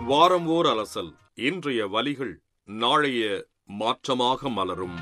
வாரம் ஓர் அலசல் இன்றைய வலிகள் நாளைய மாற்றமாக மலரும்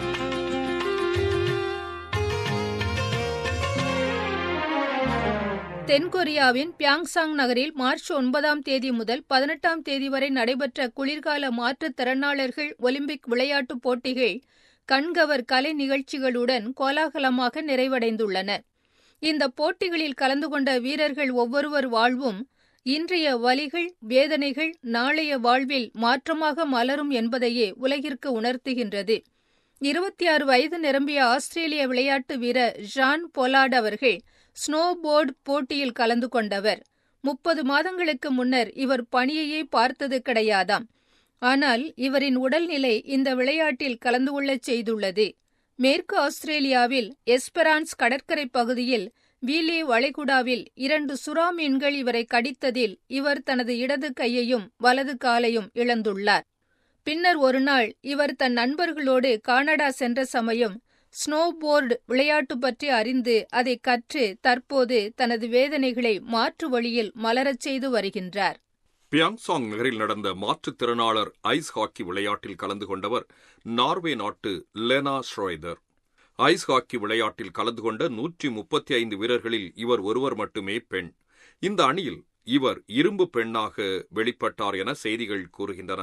தென்கொரியாவின் பியாங்சாங் நகரில் மார்ச் ஒன்பதாம் தேதி முதல் பதினெட்டாம் தேதி வரை நடைபெற்ற குளிர்கால மாற்றுத்திறனாளர்கள் ஒலிம்பிக் விளையாட்டுப் போட்டிகள் கண்கவர் கலை நிகழ்ச்சிகளுடன் கோலாகலமாக நிறைவடைந்துள்ளன இந்த போட்டிகளில் கலந்து கொண்ட வீரர்கள் ஒவ்வொருவர் வாழ்வும் இன்றைய வலிகள் வேதனைகள் நாளைய வாழ்வில் மாற்றமாக மலரும் என்பதையே உலகிற்கு உணர்த்துகின்றது இருபத்தி ஆறு வயது நிரம்பிய ஆஸ்திரேலிய விளையாட்டு வீரர் ஜான் பொலாட் அவர்கள் ஸ்னோபோர்டு போட்டியில் கலந்து கொண்டவர் முப்பது மாதங்களுக்கு முன்னர் இவர் பணியையே பார்த்தது கிடையாதாம் ஆனால் இவரின் உடல்நிலை இந்த விளையாட்டில் கலந்து கொள்ளச் செய்துள்ளது மேற்கு ஆஸ்திரேலியாவில் எஸ்பெரான்ஸ் கடற்கரை பகுதியில் வீலே வளைகுடாவில் இரண்டு சுறா மீன்கள் இவரை கடித்ததில் இவர் தனது இடது கையையும் வலது காலையும் இழந்துள்ளார் பின்னர் ஒருநாள் இவர் தன் நண்பர்களோடு கானடா சென்ற சமயம் ஸ்னோபோர்டு விளையாட்டு பற்றி அறிந்து அதை கற்று தற்போது தனது வேதனைகளை மாற்று வழியில் மலரச் செய்து வருகின்றார் பியாங்சாங் நகரில் நடந்த மாற்றுத்திறனாளர் ஐஸ் ஹாக்கி விளையாட்டில் கலந்து கொண்டவர் நார்வே நாட்டு லெனா ஷ்ரோய்தர் ஐஸ் ஹாக்கி விளையாட்டில் கலந்து கொண்ட நூற்றி முப்பத்தி ஐந்து வீரர்களில் இவர் ஒருவர் மட்டுமே பெண் இந்த அணியில் இவர் இரும்பு பெண்ணாக வெளிப்பட்டார் என செய்திகள் கூறுகின்றன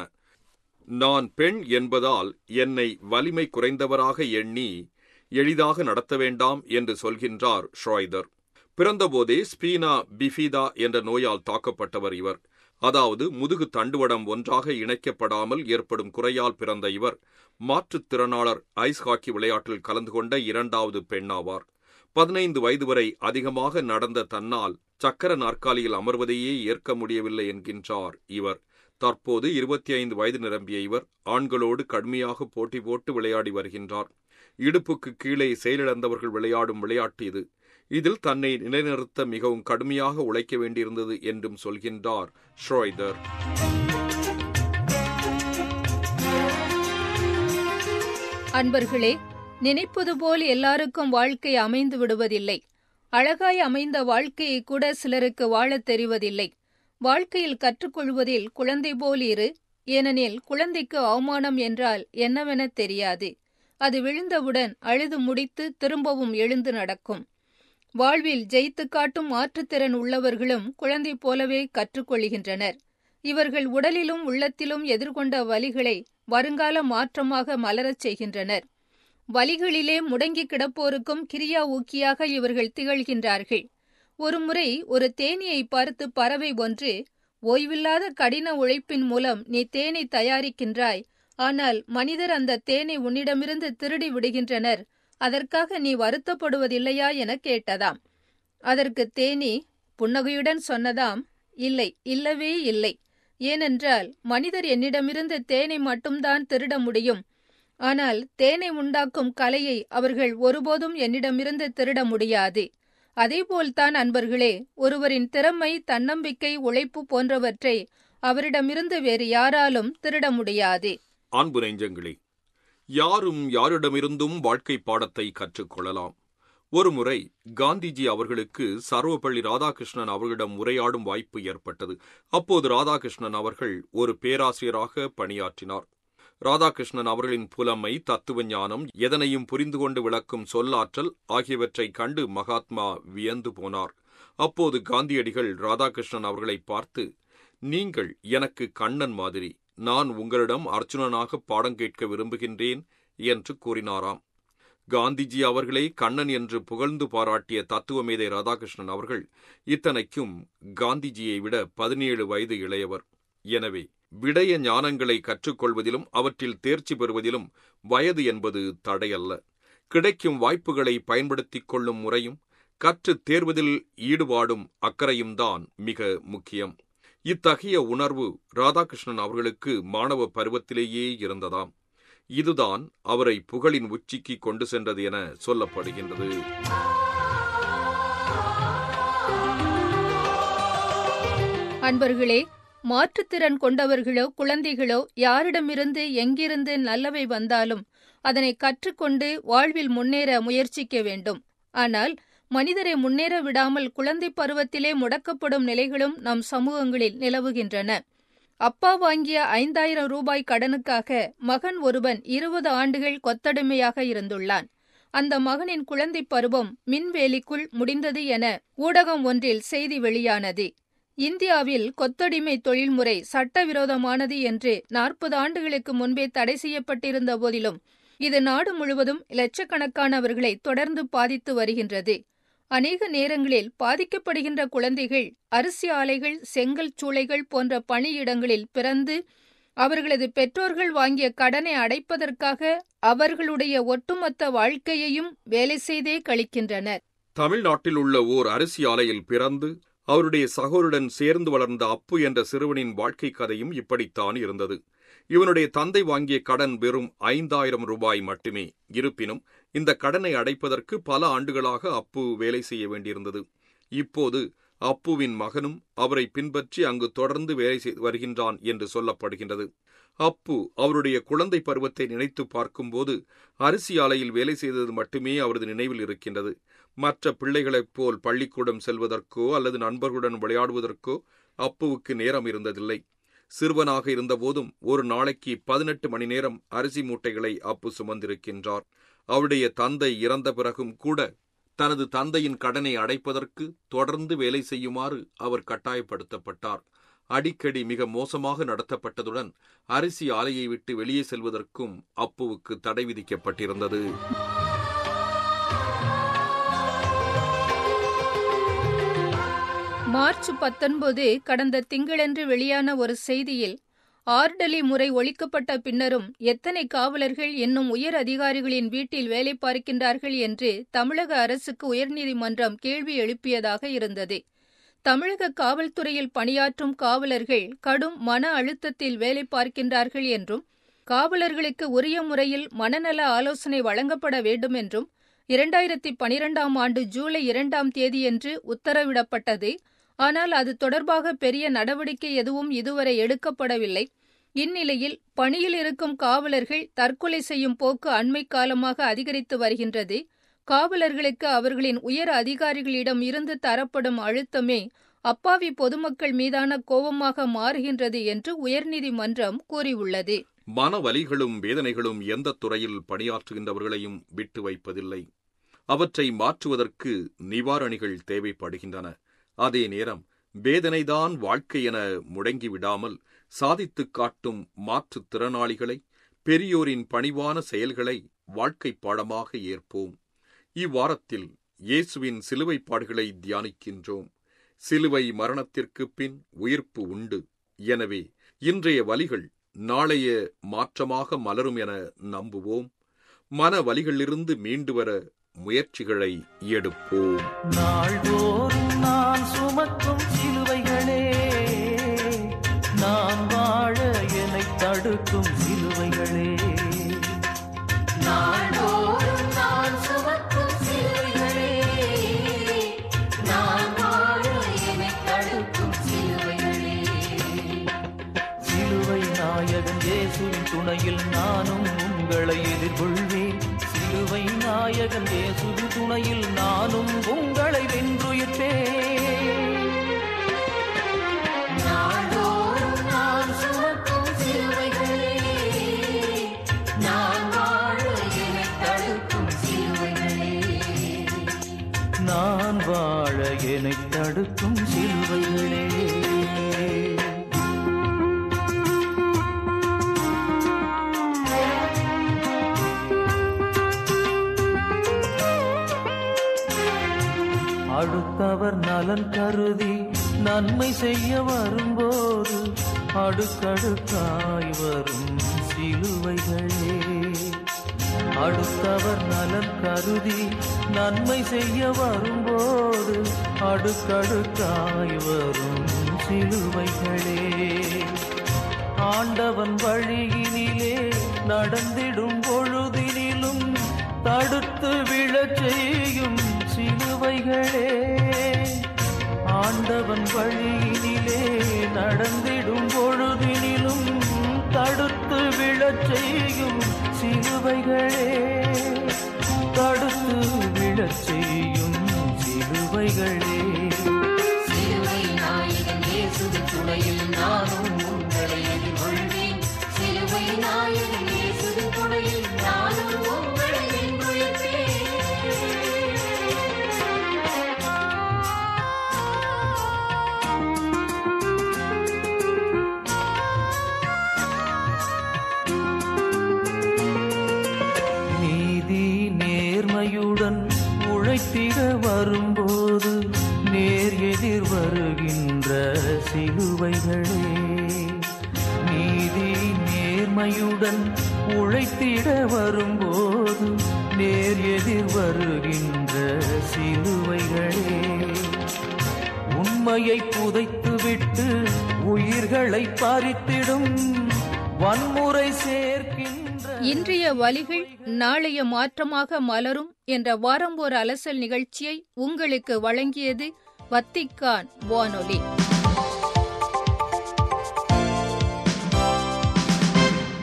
நான் பெண் என்பதால் என்னை வலிமை குறைந்தவராக எண்ணி எளிதாக நடத்த வேண்டாம் என்று சொல்கின்றார் ஷ்ராய்தர் பிறந்தபோதே ஸ்பீனா பிஃபிதா என்ற நோயால் தாக்கப்பட்டவர் இவர் அதாவது முதுகு தண்டுவடம் ஒன்றாக இணைக்கப்படாமல் ஏற்படும் குறையால் பிறந்த இவர் மாற்றுத்திறனாளர் ஐஸ் ஹாக்கி விளையாட்டில் கலந்து கொண்ட இரண்டாவது பெண்ணாவார் பதினைந்து வயது வரை அதிகமாக நடந்த தன்னால் சக்கர நாற்காலியில் அமர்வதையே ஏற்க முடியவில்லை என்கின்றார் இவர் தற்போது இருபத்தி ஐந்து வயது நிரம்பிய இவர் ஆண்களோடு கடுமையாக போட்டி போட்டு விளையாடி வருகின்றார் இடுப்புக்கு கீழே செயலிழந்தவர்கள் விளையாடும் விளையாட்டு இது இதில் தன்னை நிலைநிறுத்த மிகவும் கடுமையாக உழைக்க வேண்டியிருந்தது என்றும் சொல்கின்றார் ஷ்ரோய்தர் அன்பர்களே நினைப்பது போல் எல்லாருக்கும் வாழ்க்கை அமைந்து விடுவதில்லை அழகாய் அமைந்த வாழ்க்கையை கூட சிலருக்கு வாழத் தெரிவதில்லை வாழ்க்கையில் கற்றுக்கொள்வதில் குழந்தை போல் இரு ஏனெனில் குழந்தைக்கு அவமானம் என்றால் என்னவெனத் தெரியாது அது விழுந்தவுடன் அழுது முடித்து திரும்பவும் எழுந்து நடக்கும் வாழ்வில் ஜெயித்து காட்டும் மாற்றுத்திறன் உள்ளவர்களும் குழந்தை போலவே கற்றுக்கொள்கின்றனர் இவர்கள் உடலிலும் உள்ளத்திலும் எதிர்கொண்ட வலிகளை வருங்கால மாற்றமாக மலரச் செய்கின்றனர் வலிகளிலே முடங்கி கிடப்போருக்கும் கிரியா ஊக்கியாக இவர்கள் திகழ்கின்றார்கள் ஒருமுறை ஒரு தேனியை பார்த்து பறவை ஒன்று ஓய்வில்லாத கடின உழைப்பின் மூலம் நீ தேனை தயாரிக்கின்றாய் ஆனால் மனிதர் அந்த தேனை உன்னிடமிருந்து திருடி விடுகின்றனர் அதற்காக நீ வருத்தப்படுவதில்லையா என கேட்டதாம் அதற்கு தேனி புன்னகையுடன் சொன்னதாம் இல்லை இல்லவே இல்லை ஏனென்றால் மனிதர் என்னிடமிருந்து தேனை மட்டும்தான் திருட முடியும் ஆனால் தேனை உண்டாக்கும் கலையை அவர்கள் ஒருபோதும் என்னிடமிருந்து திருட முடியாது அதேபோல்தான் அன்பர்களே ஒருவரின் திறமை தன்னம்பிக்கை உழைப்பு போன்றவற்றை அவரிடமிருந்து வேறு யாராலும் திருட முடியாது அன்பு நெஞ்சங்களே யாரும் யாரிடமிருந்தும் வாழ்க்கை பாடத்தை கற்றுக்கொள்ளலாம் ஒருமுறை காந்திஜி அவர்களுக்கு சர்வப்பள்ளி ராதாகிருஷ்ணன் அவர்களிடம் உரையாடும் வாய்ப்பு ஏற்பட்டது அப்போது ராதாகிருஷ்ணன் அவர்கள் ஒரு பேராசிரியராக பணியாற்றினார் ராதாகிருஷ்ணன் அவர்களின் புலமை தத்துவ ஞானம் எதனையும் புரிந்து கொண்டு விளக்கும் சொல்லாற்றல் ஆகியவற்றைக் கண்டு மகாத்மா வியந்து போனார் அப்போது காந்தியடிகள் ராதாகிருஷ்ணன் அவர்களை பார்த்து நீங்கள் எனக்கு கண்ணன் மாதிரி நான் உங்களிடம் அர்ஜுனனாக பாடம் கேட்க விரும்புகின்றேன் என்று கூறினாராம் காந்திஜி அவர்களே கண்ணன் என்று புகழ்ந்து பாராட்டிய தத்துவமேதை ராதாகிருஷ்ணன் அவர்கள் இத்தனைக்கும் காந்திஜியை விட பதினேழு வயது இளையவர் எனவே விடய ஞானங்களை கற்றுக்கொள்வதிலும் அவற்றில் தேர்ச்சி பெறுவதிலும் வயது என்பது தடையல்ல கிடைக்கும் வாய்ப்புகளை பயன்படுத்திக் கொள்ளும் முறையும் கற்றுத் தேர்வதில் ஈடுபாடும் அக்கறையும் தான் மிக முக்கியம் இத்தகைய உணர்வு ராதாகிருஷ்ணன் அவர்களுக்கு மாணவ பருவத்திலேயே இருந்ததாம் இதுதான் அவரை புகழின் உச்சிக்கு கொண்டு சென்றது என சொல்லப்படுகின்றது அன்பர்களே மாற்றுத்திறன் கொண்டவர்களோ குழந்தைகளோ யாரிடமிருந்து எங்கிருந்து நல்லவை வந்தாலும் அதனை கற்றுக்கொண்டு வாழ்வில் முன்னேற முயற்சிக்க வேண்டும் ஆனால் மனிதரை முன்னேற விடாமல் குழந்தை பருவத்திலே முடக்கப்படும் நிலைகளும் நம் சமூகங்களில் நிலவுகின்றன அப்பா வாங்கிய ஐந்தாயிரம் ரூபாய் கடனுக்காக மகன் ஒருவன் இருபது ஆண்டுகள் கொத்தடிமையாக இருந்துள்ளான் அந்த மகனின் குழந்தை பருவம் மின்வேலிக்குள் முடிந்தது என ஊடகம் ஒன்றில் செய்தி வெளியானது இந்தியாவில் கொத்தடிமை தொழில்முறை சட்டவிரோதமானது என்று நாற்பது ஆண்டுகளுக்கு முன்பே தடை செய்யப்பட்டிருந்த போதிலும் இது நாடு முழுவதும் லட்சக்கணக்கானவர்களை தொடர்ந்து பாதித்து வருகின்றது அநேக நேரங்களில் பாதிக்கப்படுகின்ற குழந்தைகள் அரிசி ஆலைகள் செங்கல் சூளைகள் போன்ற பணியிடங்களில் பிறந்து அவர்களது பெற்றோர்கள் வாங்கிய கடனை அடைப்பதற்காக அவர்களுடைய ஒட்டுமொத்த வாழ்க்கையையும் வேலை செய்தே கழிக்கின்றனர் தமிழ்நாட்டில் உள்ள ஓர் அரிசி ஆலையில் பிறந்து அவருடைய சகோருடன் சேர்ந்து வளர்ந்த அப்பு என்ற சிறுவனின் வாழ்க்கை கதையும் இப்படித்தான் இருந்தது இவனுடைய தந்தை வாங்கிய கடன் வெறும் ஐந்தாயிரம் ரூபாய் மட்டுமே இருப்பினும் இந்த கடனை அடைப்பதற்கு பல ஆண்டுகளாக அப்பு வேலை செய்ய வேண்டியிருந்தது இப்போது அப்புவின் மகனும் அவரை பின்பற்றி அங்கு தொடர்ந்து வேலை செய்து வருகின்றான் என்று சொல்லப்படுகின்றது அப்பு அவருடைய குழந்தை பருவத்தை நினைத்து பார்க்கும்போது அரிசி ஆலையில் வேலை செய்தது மட்டுமே அவரது நினைவில் இருக்கின்றது மற்ற பிள்ளைகளைப் போல் பள்ளிக்கூடம் செல்வதற்கோ அல்லது நண்பர்களுடன் விளையாடுவதற்கோ அப்புவுக்கு நேரம் இருந்ததில்லை சிறுவனாக இருந்தபோதும் ஒரு நாளைக்கு பதினெட்டு மணி நேரம் அரிசி மூட்டைகளை அப்பு சுமந்திருக்கின்றார் அவருடைய தந்தை இறந்த பிறகும் கூட தனது தந்தையின் கடனை அடைப்பதற்கு தொடர்ந்து வேலை செய்யுமாறு அவர் கட்டாயப்படுத்தப்பட்டார் அடிக்கடி மிக மோசமாக நடத்தப்பட்டதுடன் அரிசி ஆலையை விட்டு வெளியே செல்வதற்கும் அப்புவுக்கு தடை விதிக்கப்பட்டிருந்தது மார்ச் பத்தொன்பது கடந்த திங்களன்று வெளியான ஒரு செய்தியில் ஆர்டலி முறை ஒழிக்கப்பட்ட பின்னரும் எத்தனை காவலர்கள் இன்னும் உயர் அதிகாரிகளின் வீட்டில் வேலை பார்க்கின்றார்கள் என்று தமிழக அரசுக்கு உயர்நீதிமன்றம் கேள்வி எழுப்பியதாக இருந்தது தமிழக காவல்துறையில் பணியாற்றும் காவலர்கள் கடும் மன அழுத்தத்தில் வேலை பார்க்கின்றார்கள் என்றும் காவலர்களுக்கு உரிய முறையில் மனநல ஆலோசனை வழங்கப்பட வேண்டும் என்றும் இரண்டாயிரத்தி பனிரெண்டாம் ஆண்டு ஜூலை இரண்டாம் தேதியன்று உத்தரவிடப்பட்டது ஆனால் அது தொடர்பாக பெரிய நடவடிக்கை எதுவும் இதுவரை எடுக்கப்படவில்லை இந்நிலையில் பணியில் இருக்கும் காவலர்கள் தற்கொலை செய்யும் போக்கு அண்மை காலமாக அதிகரித்து வருகின்றது காவலர்களுக்கு அவர்களின் உயர் அதிகாரிகளிடம் இருந்து தரப்படும் அழுத்தமே அப்பாவி பொதுமக்கள் மீதான கோபமாக மாறுகின்றது என்று உயர்நீதிமன்றம் கூறியுள்ளது மன வலிகளும் வேதனைகளும் எந்த துறையில் பணியாற்றுகின்றவர்களையும் விட்டு வைப்பதில்லை அவற்றை மாற்றுவதற்கு நிவாரணிகள் தேவைப்படுகின்றன அதே நேரம் வேதனைதான் வாழ்க்கை என முடங்கிவிடாமல் சாதித்துக் காட்டும் மாற்றுத் திறனாளிகளை பெரியோரின் பணிவான செயல்களை வாழ்க்கை பாடமாக ஏற்போம் இவ்வாரத்தில் இயேசுவின் சிலுவைப் பாடுகளை தியானிக்கின்றோம் சிலுவை மரணத்திற்குப் பின் உயிர்ப்பு உண்டு எனவே இன்றைய வலிகள் நாளைய மாற்றமாக மலரும் என நம்புவோம் மன வலிகளிலிருந்து மீண்டு வர முயற்சிகளை எடுப்போம் நாள்தோறும் நான் சுமக்கும் சிலுவைகளே நான் வாழ என்னை தடுக்கும் சிலுவைகளே நாள்தோறும் நான் சுமக்கும் சிலுவைகளே, நான் வாழ என்னைத் தடுக்கும் சிலுவைகளே. சிலுவை நாயகன் இயேசுவின் துணையில் நானும் உங்களை எதிர்கொள்வேன் சிலுவை நாயகன் இயேசுவின் துணையில் நானும் உங்களை வென்றுயிர்ப்பேன் நாள்தோறும் நான் சுமக்கும் சிலுவைகளே, நான் வாழ என்னைத் தடுக்கும் சிலுவைகளே. நான் வாழ என்னை தடுக்கும் சிலுவைகளே அடுத்தவர் நலன் கருதி நன்மை செய்ய வரும்போது அடுக்கடுக்காய் வரும் சிலுவைகளே அடுத்தவர் நலன் கருதி நன்மை செய்ய வரும்போது அடுக்கடுக்காய் வரும் சிலுவைகளே ஆண்டவன் வழியினிலே நடந்திடும் பொழுதினிலும் தடுத்து விழச் செய்யும் சிலுவைகளே ஆண்டவன் வழியினிலே நடந்திடும் பொழுதினிலும் தடுத்து விழச் செய்யும் சிலுவைகளே தடுத்து விழச் செய்யும் சிலுவைகளே சிலுவை நாயகன் இயேசுவின் துணையில் நானும் உங்களை உழைத்திட வரும்போது நேர் எதிர் வருகின்ற சிலுவைகளே நீதி நேர்மையுடன் உழைத்திட வரும்போது நேர் எதிர் வருகின்ற சிலுவைகளே உண்மையை புதைத்துவிட்டு உயிர்களை பறித்திடும் வன்முறை சேர்க்கின்ற இன்றைய வழிகள் நாளைய மாற்றமாக மலரும் என்ற வாரம் ஒரு அலசல் நிகழ்ச்சியை உங்களுக்கு வழங்கியது வத்திக்கான் வானொலி